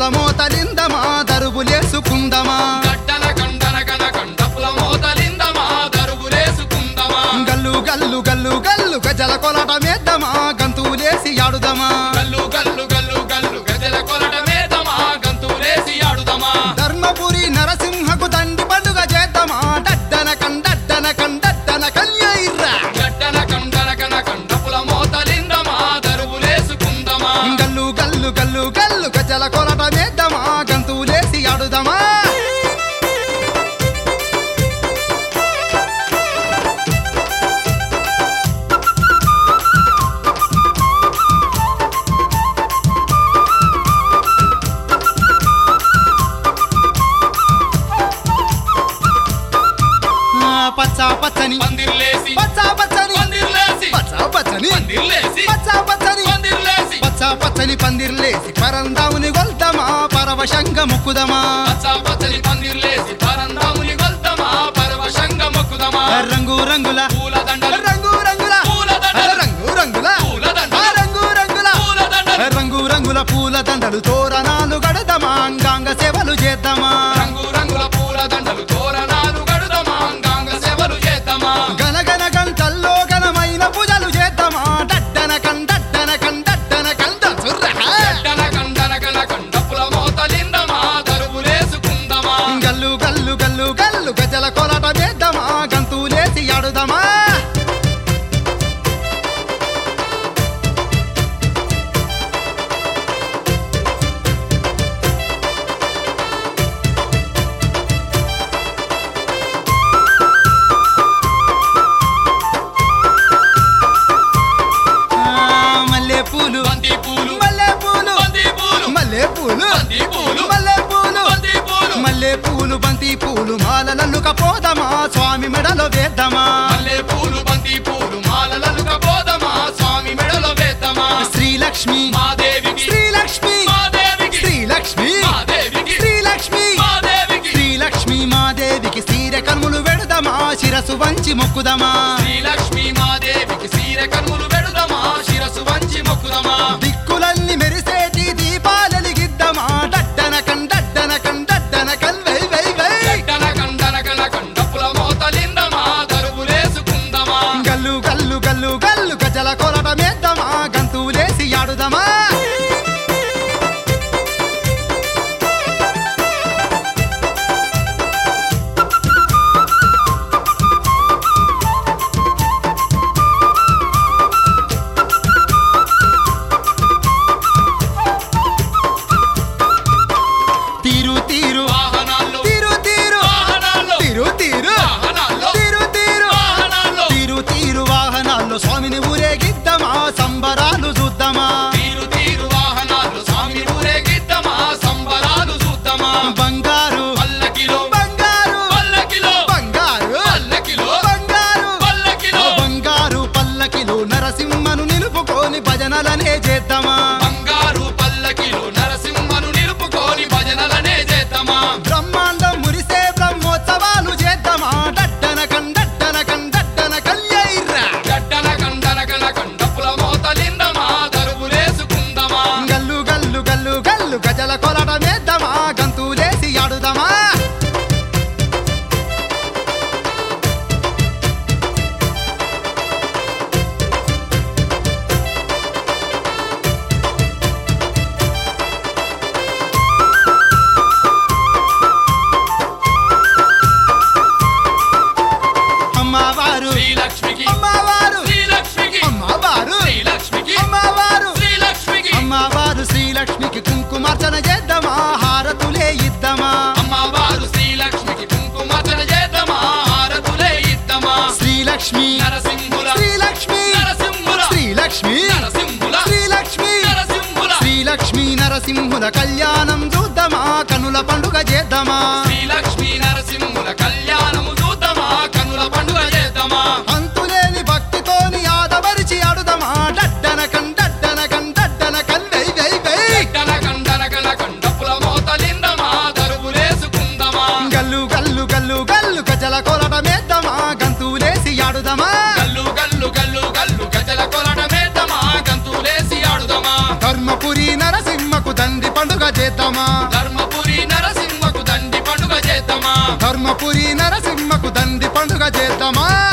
మోతలిందమా దరువులేసుకుందమా గడ్డన కండన కన కండపుల మోతలిందమా దరుగులేసుకుందమా గల్లు గల్లు గల్లు గల్లు గజల కొలట మేద్దమా గంతులేసి ఆడుదమా గల్లు గల్లు గల్లు గల్లు గజల కొలట మేదమా గంతులేసి ఆడుదమా ధర్మపురి నరసింహకు దండి పండుగ చేద్దామా డడ్డన కండడ్డన కండడ్డన కన్యైర్రా గడ్డన కండన కన కండపుల మోతలిందమా దరుగులేసుకుందమా గల్లు గల్లు గల్లు గల్లు గజల కొలట మేద్దమా గంతులేసి ఆడుదమా ఆ, పచ్చా పచ్చని పందిర్లేసి పచ్చా పచ్చని పందిర్లేసి పచ్చా పచ్చని పందిర్లేసి పచ్చా పచ్చని పందిర్లేసి పచ్చా పచ్చని పందిర్లేసి పరందాముని గొల్దమా పరవశంగ ముక్కుదమా పచ్చ పచ్చని పందిర్లేసి పరందాముని గొల్తమా పరవశంగ మొక్కుదమా రంగు రంగుల పూల దండలు రంగు రంగుల పూల దండలు రంగు రంగుల పూల ఆ దండలు రంగు రంగుల పూల దండలు రంగు రంగుల పూల దండలు తోరణాలు గడదమా అంగాంగ సేవలు చేద్దామా రంగు రంగుల పూల దండలు తోరణాలు గడుదమా అంగాంగ సేవలు చేద్దామా గనగన గంటల్లో ఘనమైన పూజలు చేద్దామా డడ్డన కండడ్డన కండడ్డన కండ చుర్రా గడ్డన కండన కన కండపుల మోతలిందమా దరువులేసుకుందమా గల్లు గల్లు గల్లు గల్లు గజల కొలట వేద్దామా గంతులేసి ఆడుదామా ఆ, మల్లె పూలు బంతి పూలు మల్లె పూలు బంతి పూలు మల్లె పూలు బంతి పూలు మల్లె పూలు బంతి పూలు మల్లె పూలు బంతి పూలు మాలలల్లుక పోదమా స్వామి మెడలో వేద్దామా మల్లె పూలు బంతి పూలు మాలలలుగా పోదమా స్వామి మెడలో వేద్దామా శ్రీలక్ష్మి మాదేవికి శ్రీలక్ష్మి మాదేవికి శ్రీలక్ష్మి మాదేవికి శ్రీలక్ష్మి మాదేవికి శ్రీలక్ష్మి మాదేవికి సీర కన్ములు వెడదమా శిరసు వంచి మొక్కుదమా శ్రీలక్ష్మి మాదేవికి సీర కన్నులు పెడుదమా శిరసు వంచి మొక్కుదమా దిక్కులన్నీ మెరిసేటి దీపాలెలిగిద్దమా డడ్డన కండడ్డన కండడ్డన కన్ వై వై వై గడ్డన కండన కన కండపుల మోతలిందమా దరువులేసుకుందమా గల్లు గల్లు గల్లు గల్లు గజల కొలట మేద్దమా గంతులేసి ఆడుదమా తీరు తీరు వాహనాల్లో తీరు తీరు వాహనాల్లో తీరు తీరు వాహనాల్లో తీరు తీరు వాహనాల్లో తీరు తీరు వాహనాల్లో స్వామిని ఊరేగిద్దామా సంబరాలు చూద్దామా తీరు తీరు వాహనాలు స్వామి ఊరేగిద్దమా సంబరాలు చూద్దామా బంగారు పల్లకిలో బంగారు పల్లకిలో బంగారు పల్లకిలో బంగారు పల్లకిలో ఆ బంగారు పల్లకిలో నరసింహను నిలుపుకొని భజనలనే చేద్దామా బంగారు పల్లకిలో నరసింహను నిలుపుకొని భజనలనే చేద్దామా బ్రహ్మాండం మురిసే బ్రహ్మోత్సవాలు చేద్దామా డడ్డన కండడ్డన కండడ్డన కల్యైర్రా గడ్డన కండన కన కండపుల మోతలిందమా దరువులేసుకుందమా గల్లు గల్లు గల్లు గల్లు గజల కొలట మేద్దామా గంతులేసి ఆడుదామా అమ్మవారు శ్రీలక్ష్మికి అమ్మవారు శ్రీలక్ష్మికి అమ్మవారు శ్రీలక్ష్మికి అమ్మవారు శ్రీలక్ష్మికి అమ్మవారు శ్రీలక్ష్మికి కుంకుమార్చన చేద్దామా హారతులే ఇద్దామా అమ్మవారు శ్రీలక్ష్మికి కుంకుమర్చన చేద్దామా హారతులే ఇద్దామా శ్రీలక్ష్మి నరసింహుల శ్రీలక్ష్మి నరసింహుల శ్రీలక్ష్మి నరసింహుల శ్రీలక్ష్మి నరసింహుల శ్రీలక్ష్మి నరసింహుల కళ్యాణం చూద్దామా కనుల పండుగ చేద్దామా శ్రీలక్ష్మి నరసింహుల కళ్యాణము చూద్దామా కన్నుల పండుగ చేద్దామా అంతులేని భక్తితోని ఆదవరిచి ఆడుదామా డడ్డన కండడ్డన కండడ్డన కన్ వై వై వై గడ్డన కండన కన కండపుల మోతలిందమా దరువులేసుకుందమా గల్లు గల్లు గల్లు గల్లు గజల కొలట మేద్దామా గంతులేసి ఆడుదామా గల్లు గల్లు గల్లు గల్లు గజల కొలట మేద్దామా గంతులేసి ఆడుదామా ధర్మపురి నరసింహకు దండి పండుగ చేద్దామా ధర్మపురి నరసింహకు దండి పండుగ చేద్దామా